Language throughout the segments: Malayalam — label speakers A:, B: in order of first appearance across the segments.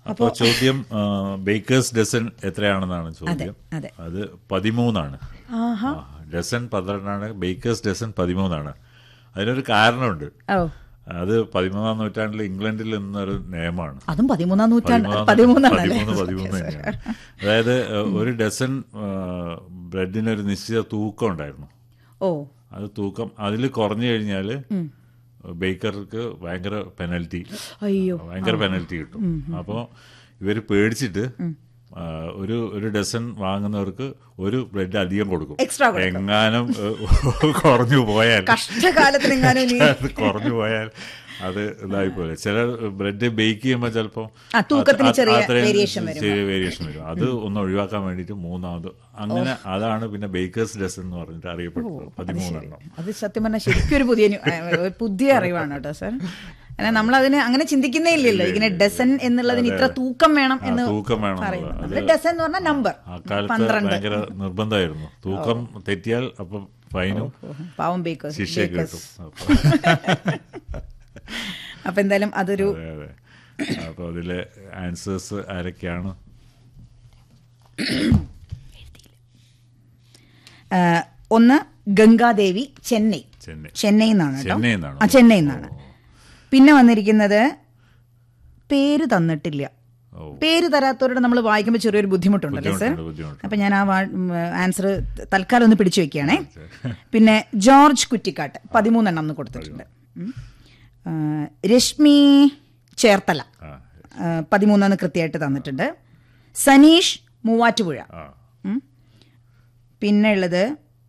A: അപ്പോൾ ചോദ്യം ബേക്കേഴ്സ് ഡസൻ എത്രയാണെന്നാണ് ചോദ്യം
B: അതെ.
A: അത് പതിമൂന്നാണ്
B: ആഹാ
A: ആ, ഡസൻ പന്ത്രണ്ടാണ് ബേക്കേഴ്സ് ഡസൻ പതിമൂന്നാണ് അതിനൊരു കാരണമുണ്ട്
B: ഓ
A: അത് പതിമൂന്നാം നൂറ്റാണ്ടിൽ ഇംഗ്ലണ്ടിൽ നിന്നൊരു നിയമമാണ്
B: അതും പതിമൂന്നാം നൂറ്റാണ്ട്
A: പതിമൂന്നാം-
B: പതിമൂന്നാണല്ലേ
A: പതിമൂന്ന് പതിമൂന്ന് തന്നെയാണ് അതായത് ഏഹ്, ഒരു ഡസൻ ഏഹ്, ബ്രെഡിനൊരു നിശ്ചിത തൂക്കം ഉണ്ടായിരുന്നു
B: ഓ
A: അത് തൂക്കം അതിൽ കുറഞ്ഞു കഴിഞ്ഞാൽ ബേക്കർക്ക് ഭയങ്കര പെനൽറ്റി
B: അയ്യോ
A: ഭയങ്കര പെനൽറ്റി കിട്ടും അപ്പോൾ ഇവർ പേടിച്ചിട്ട് ആ, ഒരു ഒരു ഡസൻ വാങ്ങുന്നവർക്ക് ഒരു ബ്രെഡ് അധികം കൊടുക്കും
B: Extra കൊടുക്കും.
A: എങ്ങാനും ഏഹ്, കുറഞ്ഞു പോയാൽ
B: കഷ്ടകാലത്തിനെങ്ങാനും ഇനി
A: അത് കുറഞ്ഞു പോയാൽ അത് ഇതായി പോലെ ചില ബ്രെഡ് ബേക്ക് ചെയ്യുമ്പോൾ ചിലപ്പോൾ
B: ആ, തൂക്കത്തിന് ചെറിയ variation വരും.
A: ചെറിയ വേരിയേഷൻ വരും അത് ഒന്ന് ഒഴിവാക്കാൻ വേണ്ടിയിട്ട് മൂന്നാമത് അങ്ങനെ അതാണ് പിന്നെ ബേക്കേഴ്സ് ഡസൻ എന്ന് പറഞ്ഞിട്ട് അറിയപ്പെട്ടത് പതിമൂന്നെണ്ണം
B: അത് സത്യം പറഞ്ഞാൽ ശരിക്കും ഒരു പുതിയ ന്യൂ- ആ, ഒരു പുതിയ അറിവാണ് കേട്ടോ സാർ എന്നാൽ നമ്മൾ അതിന് അങ്ങനെ ചിന്തിക്കുന്നേ ഇല്ലല്ലോ ഇങ്ങനെ ഡസൻ എന്നുള്ളതിന് ഇത്ര തൂക്കം വേണം
A: ആ,
B: എന്ന്
A: തൂക്കം വേണം
B: പറയുന്നത്
A: എന്നുള്ളത്.
B: നമ്മള് ഡസൻ എന്ന് പറഞ്ഞാൽ നമ്പർ
A: ആ കാലത്ത്
B: പന്ത്രണ്ട്
A: ഭയങ്കര നിർബന്ധമായിരുന്നു തൂക്കം തെറ്റിയാൽ അപ്പൊ ഫൈനും
B: പാവം ബേക്കേഴ്സ്
A: ശിക്ഷയൊക്കെ കിട്ടും അപ്പൊ
B: അപ്പൊ എന്തായാലും അതൊരു
A: അതെ അതെ അപ്പൊ അതിലെ ആൻസേഴ്സ് ആരൊക്കെയാണ്
B: ആ, ഒന്ന് ഗംഗാദേവി ചെന്നൈ
A: ചെന്നൈ
B: ചെന്നൈ എന്നാണ് കേട്ടോ
A: ചെന്നൈ എന്നാണോ?
B: ആ ചെന്നൈ എന്നാണ് പിന്നെ വന്നിരിക്കുന്നത് പേര് തന്നിട്ടില്ല
A: ഓ
B: പേര് തരാത്തവരോട് നമ്മൾ വായിക്കുമ്പോൾ ചെറിയൊരു ബുദ്ധിമുട്ടുണ്ടല്ലോ സർ
A: ബുദ്ധിമുട്ടുണ്ട് ബുദ്ധിമുട്ടുണ്ട്
B: അപ്പൊ ഞാൻ ആ ആൻസർ തൽക്കാലം ഒന്ന് പിടിച്ചു വെക്കുകയാണേ പിന്നെ ജോർജ് കുറ്റിക്കാട്ട് പതിമൂന്നെണ്ണം എന്ന് കൊടുത്തിട്ടുണ്ട് ഉം. ആ, രശ്മി ചേർത്തല
A: ആ
B: ആ, പതിമൂന്നെന്ന് കൃത്യമായിട്ട് തന്നിട്ടുണ്ട് സനീഷ് മൂവാറ്റുപുഴ
A: ആ
B: ഉം. പിന്നെ ഉള്ളത്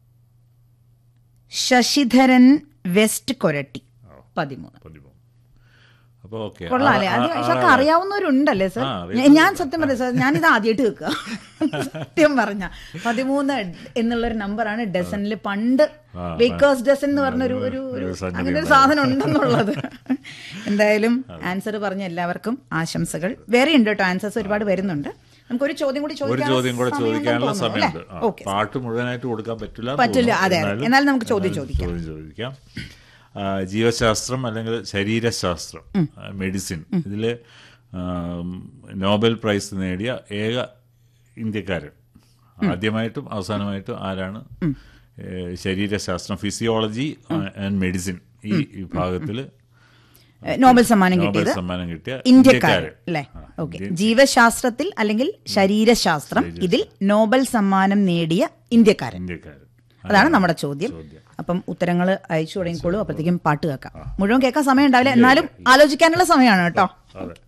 B: ശശിധരൻ വെസ്റ്റ് കൊരട്ടി പതിമൂന്ന്
A: പതിമൂന്ന് അപ്പൊ ഓക്കെ
B: കൊള്ളാല്ലേ അത് ഇതൊക്കെ അറിയാവുന്നവരുണ്ടല്ലേ സർ
A: ആ,
B: ഞ- ഞാൻ സത്യം പറയാം സർ ഞാനിത് ആദ്യമായിട്ട് കേൾക്കുക സത്യം പറഞ്ഞ പതിമൂന്ന് എന്നുള്ളൊരു നമ്പറാണ് ഡസനിൽ പണ്ട്
A: ആ,
B: ബേക്കേഴ്സ് ഡസൻ എന്ന് പറഞ്ഞ ഒരു ഒരു ഒരു
A: ഒരു സംഗതി
B: അങ്ങനെ ഒരു സാധനം ഉണ്ടെന്നുള്ളത് എന്തായാലും ആൻസർ പറഞ്ഞ എല്ലാവർക്കും ആശംസകൾ വേറെ ഉണ്ട് കേട്ടോ ആൻസേഴ്സ് ഒരുപാട് വരുന്നുണ്ട് നമുക്കൊരു ചോദ്യം കൂടി
A: ഒരു
B: ചോദിക്കാനുള്ള
A: ചോദ്യം കൂടെ
B: സമയം ഉണ്ടെന്ന്
A: ചോദിക്കാനുള്ള
B: തോന്നുന്നു,
A: സമയമുണ്ട്
B: അല്ലേ?
A: ആ,
B: ഓക്കെ
A: പാട്ട് മുഴുവനായിട്ട് കൊടുക്കാൻ പറ്റില്ല എന്ന്
B: പറ്റില്ല,
A: തോന്നുന്നു.
B: അതെ, അതെ.
A: എന്നാലും-
B: എന്നാലും നമുക്ക് ചോദ്യം
A: എന്നാലും
B: ചോദിക്കാം.
A: ചോദ്യം ചോദിക്കാം ആ, ജീവശാസ്ത്രം അല്ലെങ്കിൽ ശരീരശാസ്ത്രം ആ, മെഡിസിൻ ഇതില് ആം, നോബൽ പ്രൈസ് നേടിയ ഏക ഇന്ത്യക്കാരൻ ആദ്യമായിട്ടും അവസാനമായിട്ടും ആരാണ് ഏ, ശരീരശാസ്ത്രം ഫിസിയോളജി ആൻഡ് മെഡിസിൻ ഈ വിഭാഗത്തിൽ
B: നോബൽ സമ്മാനം
A: നോബൽ
B: കിട്ടിയത്
A: സമ്മാനം കിട്ടിയ
B: ഇന്ത്യക്കാരൻ അല്ലേ
A: ആ,
B: ഓക്കെ
A: ഇന്ത്യൻ-
B: ജീവശാസ്ത്രത്തിൽ അല്ലെങ്കിൽ ശരീരശാസ്ത്രം ഇതിൽ നോബൽ സമ്മാനം നേടിയ ഇന്ത്യക്കാരൻ
A: ഇന്ത്യക്കാരൻ
B: അതാണ് നമ്മുടെ ചോദ്യം
A: ചോദ്യം.
B: അപ്പം ഉത്തരങ്ങൾ അയച്ചു തുടങ്ങിക്കോളൂ അപ്പോഴത്തേക്കും പാട്ട് കേൾക്കാം മുഴുവൻ കേൾക്കാൻ സമയം ഉണ്ടാവില്ല എന്നാലും ആലോചിക്കാനുള്ള സമയമാണ് കേട്ടോ
A: അതെ